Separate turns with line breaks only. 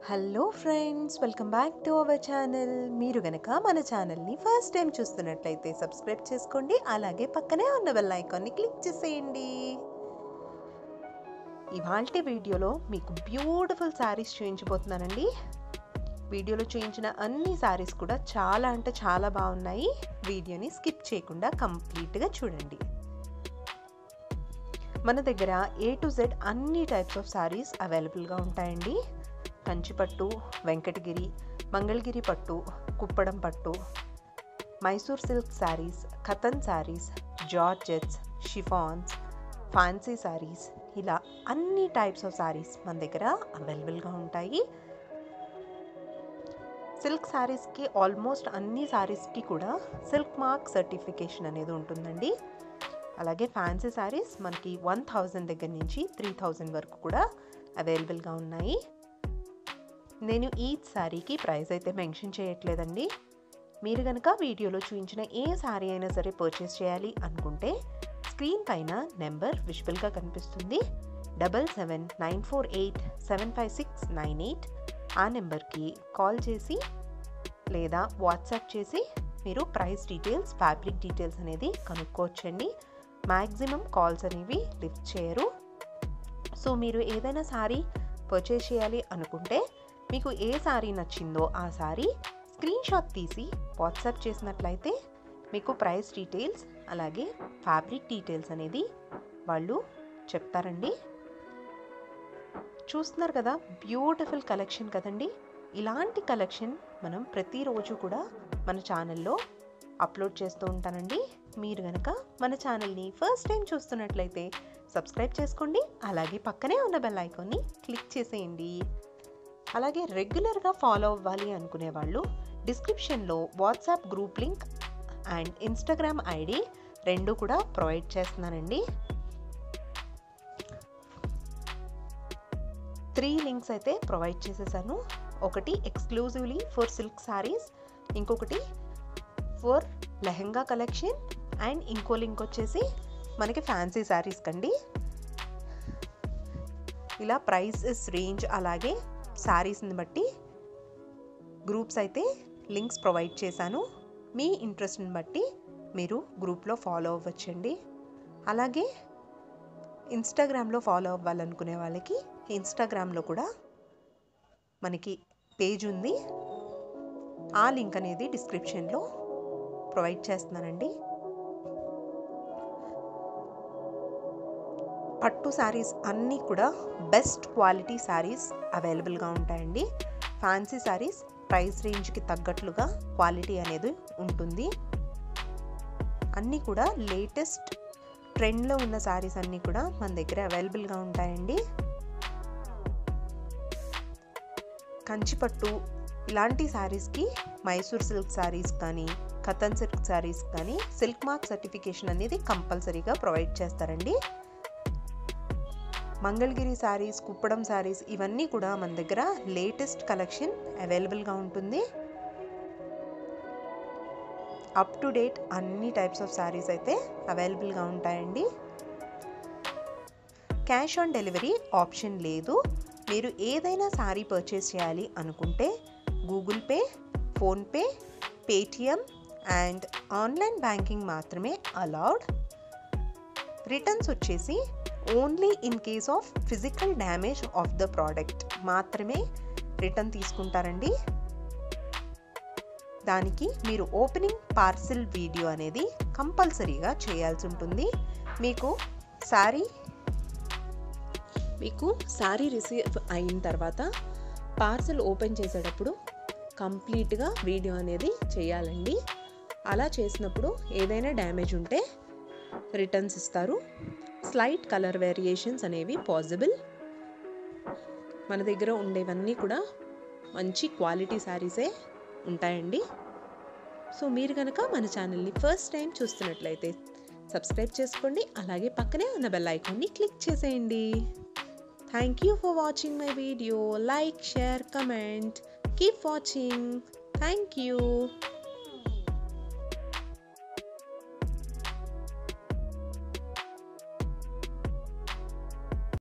hello friends welcome back to our channel మీరు గనక మన ఛానల్ని ఫస్ట్ టైం చూస్తున్నట్లయితే సబ్స్క్రైబ్ చేసుకోండి అలాగే పక్కనే ఉన్న బెల్ ఐకాన్ని క్లిక్ చేసేయండి ఇవాళ వీడియోలో మీకు బ్యూటిఫుల్ శారీస్ చూపించబోతున్నానండి వీడియోలో చూపించిన అన్ని శారీస్ కూడా చాలా అంటే చాలా బాగున్నాయి వీడియోని స్కిప్ చేయకుండా కంప్లీట్గా చూడండి మన దగ్గర ఏ టు జెడ్ అన్ని టైప్స్ ఆఫ్ శారీస్ అవైలబుల్గా ఉంటాయండి కంచిపట్టు వెంకటగిరి మంగళగిరి పట్టు కుప్పడం పట్టు Mysore silk saris Katan saris georgettes chiffons fancy saris ఇలా అన్ని టైప్స్ ఆఫ్ శారీస్ మన దగ్గర అవైలబుల్గా ఉంటాయి సిల్క్ శారీస్కి ఆల్మోస్ట్ అన్ని శారీస్కి కూడా సిల్క్ మార్క్ సర్టిఫికేషన్ అనేది ఉంటుందండి అలాగే ఫ్యాన్సీ శారీస్ మనకి వన్ థౌజండ్ దగ్గర నుంచి త్రీ థౌజండ్ వరకు కూడా అవైలబుల్గా ఉన్నాయి నేను ఈచ్ శారీకి ప్రైస్ అయితే మెన్షన్ చేయట్లేదండి మీరు కనుక వీడియోలో చూపించిన ఏ శారీ అయినా సరే పర్చేస్ చేయాలి అనుకుంటే స్క్రీన్ పైన నెంబర్ విజువల్గా కనిపిస్తుంది double seven nine four eight seven five six nine eight ఆ నెంబర్కి కాల్ చేసి లేదా వాట్సాప్ చేసి మీరు ప్రైస్ డీటెయిల్స్ ఫ్యాబ్రిక్ డీటెయిల్స్ అనేది కనుక్కోవచ్చండి మ్యాక్సిమం కాల్స్ అనేవి లిఫ్ట్ చేయరు సో మీరు ఏదైనా శారీ పర్చేస్ చేయాలి అనుకుంటే మీకు ఏ శారీ నచ్చిందో ఆ శారీ స్క్రీన్ షాట్ తీసి వాట్సాప్ చేసినట్లయితే మీకు ప్రైస్ డీటెయిల్స్ అలాగే ఫ్యాబ్రిక్ డీటెయిల్స్ అనేది వాళ్ళు చెప్తారండి చూస్తున్నారు కదా బ్యూటిఫుల్ కలెక్షన్ కదండి ఇలాంటి కలెక్షన్ మనం ప్రతిరోజు కూడా మన ఛానల్లో అప్లోడ్ చేస్తూ ఉంటానండి మీరు కనుక మన ఛానల్ని ఫస్ట్ టైం చూస్తున్నట్లయితే సబ్స్క్రైబ్ చేసుకోండి అలాగే పక్కనే ఉన్న బెల్ ఐకాన్ని క్లిక్ చేసేయండి అలాగే రెగ్యులర్గా ఫాలో అవ్వాలి అనుకునే వాళ్ళు డిస్క్రిప్షన్లో WhatsApp group link and Instagram ID రెండు కూడా ప్రొవైడ్ చేస్తున్నానండి త్రీ లింక్స్ అయితే ప్రొవైడ్ చేసేసాను ఒకటి ఎక్స్క్లూజివ్లీ ఫర్ సిల్క్ శారీస్ ఇంకొకటి ఫర్ లెహంగా కలెక్షన్ అండ్ ఇంకో లింక్ వచ్చేసి మనకి ఫ్యాన్సీ శారీస్ కండి ఇలా ప్రైసెస్ రేంజ్ అలాగే శారీస్ని బట్టి గ్రూప్స్ అయితే లింక్స్ ప్రొవైడ్ చేశాను మీ ఇంట్రెస్ట్ని బట్టి మీరు గ్రూప్లో ఫాలో అవ్వచ్చండి అలాగే ఇన్స్టాగ్రామ్లో ఫాలో అవ్వాలనుకునే వాళ్ళకి ఇన్స్టాగ్రామ్లో కూడా మనకి పేజ్ ఉంది ఆ లింక్ అనేది డిస్క్రిప్షన్లో ప్రొవైడ్ చేస్తున్నానండి పట్టు శారీస్ అన్నీ కూడా బెస్ట్ క్వాలిటీ శారీస్ అవైలబుల్గా ఉంటాయండి ఫ్యాన్సీ శారీస్ ప్రైస్ రేంజ్కి తగ్గట్లుగా క్వాలిటీ అనేది ఉంటుంది అన్నీ కూడా లేటెస్ట్ ట్రెండ్లో ఉన్న శారీస్ అన్నీ కూడా మన దగ్గర అవైలబుల్గా ఉంటాయండి కంచిపట్టు ఇలాంటి శారీస్కి మైసూర్ సిల్క్ శారీస్ కానీ కథన్ సిల్క్ శారీస్ కానీ సిల్క్ మార్క్ సర్టిఫికేషన్ అనేది కంపల్సరీగా ప్రొవైడ్ చేస్తారండి మంగళగిరి శారీస్ కుప్పడం శారీస్ ఇవన్నీ కూడా మన దగ్గర లేటెస్ట్ కలెక్షన్ అవైలబుల్గా ఉంటుంది అప్ టు డేట్ అన్ని టైప్స్ ఆఫ్ శారీస్ అయితే అవైలబుల్గా ఉంటాయండి క్యాష్ ఆన్ డెలివరీ ఆప్షన్ లేదు మీరు ఏదైనా శారీ పర్చేస్ చేయాలి అనుకుంటే Google Pay PhonePe Paytm and online banking మాత్రమే అలౌడ్ రిటర్న్స్ వచ్చేసి only in case of physical damage of the product మాత్రమే రిటర్న్ తీసుకుంటారండి దానికి మీరు ఓపెనింగ్ పార్సిల్ వీడియో అనేది కంపల్సరీగా చేయాల్సి ఉంటుంది మీకు శారీ మీకు శారీ రిసీవ్ అయిన తర్వాత పార్సల్ ఓపెన్ చేసేటప్పుడు కంప్లీట్గా వీడియో అనేది చేయాలండి అలా చేసినప్పుడు ఏదైనా డ్యామేజ్ ఉంటే రిటర్న్స్ ఇస్తారు స్లైట్ కలర్ వేరియేషన్స్ అనేవి పాసిబుల్ మన దగ్గర ఉండేవన్నీ కూడా మంచి క్వాలిటీ శారీసే ఉంటాయండి సో మీరు కనుక మన ఛానల్ని ఫస్ట్ టైం చూస్తున్నట్లయితే సబ్స్క్రైబ్ చేసుకోండి అలాగే పక్కనే ఉన్న బెల్ ఐకాన్ని క్లిక్ చేసేయండి thank you for watching my video like share comment keep watching thank you